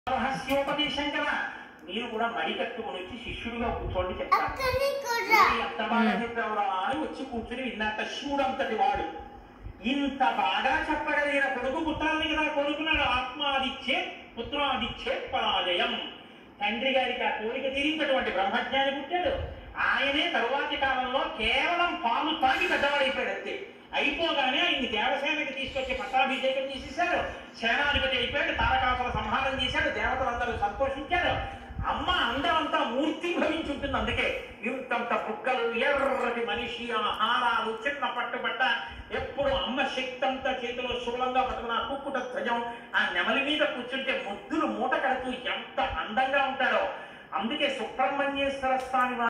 రహస్యోపదేశం కదా మీరు కూడా మడి కట్టుకుని వచ్చి శిష్యుడిగా కూర్చోండి చెప్తాను అక్కని కూడా ఇది ఎంత బాగా చెప్పావురా అని వచ్చి కూర్చుని విన్నట్ట శివుడంతటి వాడు ఇంత బాగా చెప్పగలిగిన కొడుకు పుట్టాలని కదా కొడుకున్నాడు ఆత్మాదిచ్చే పుత్రాదిచ్చే పరాజయం తండ్రి గారికి ఆ కోరిక తీరినటువంటి బ్రహ్మజ్ఞాని పుట్టాడు ఆయనే తరువాతి కాలంలో కేవలం పాలు తాగి పెద్దవాడైపోయాడు అంతే అయిపోగానే ఆయన్ని దేవసేనకి తీసుకొచ్చి పట్టాభిషేకం చేసేశారు సేనాధిపతి అయిపోయాడు తారకాసుల సంహారం చేశాడు దేవతలందరూ సంతోషించారు అమ్మ అందరంతా మూర్తి భవించుంటుంది అందుకే ఇంతంత బుక్కలు ఎర్రటి మనిషి ఆహారాలు చిన్న పట్టుబట్ట ఎప్పుడు అమ్మ శక్తి అంతా చేతిలో శూలంగా పట్టుకున్న ఆ కుక్కుట ధ్వజం ఆ నెమలి మీద కూర్చుంటే ముద్దులు మూట కడుతూ ఎంత అందంగా ఉంటారో అందుకే సుబ్రహ్మణ్యేశ్వర స్వామి వారి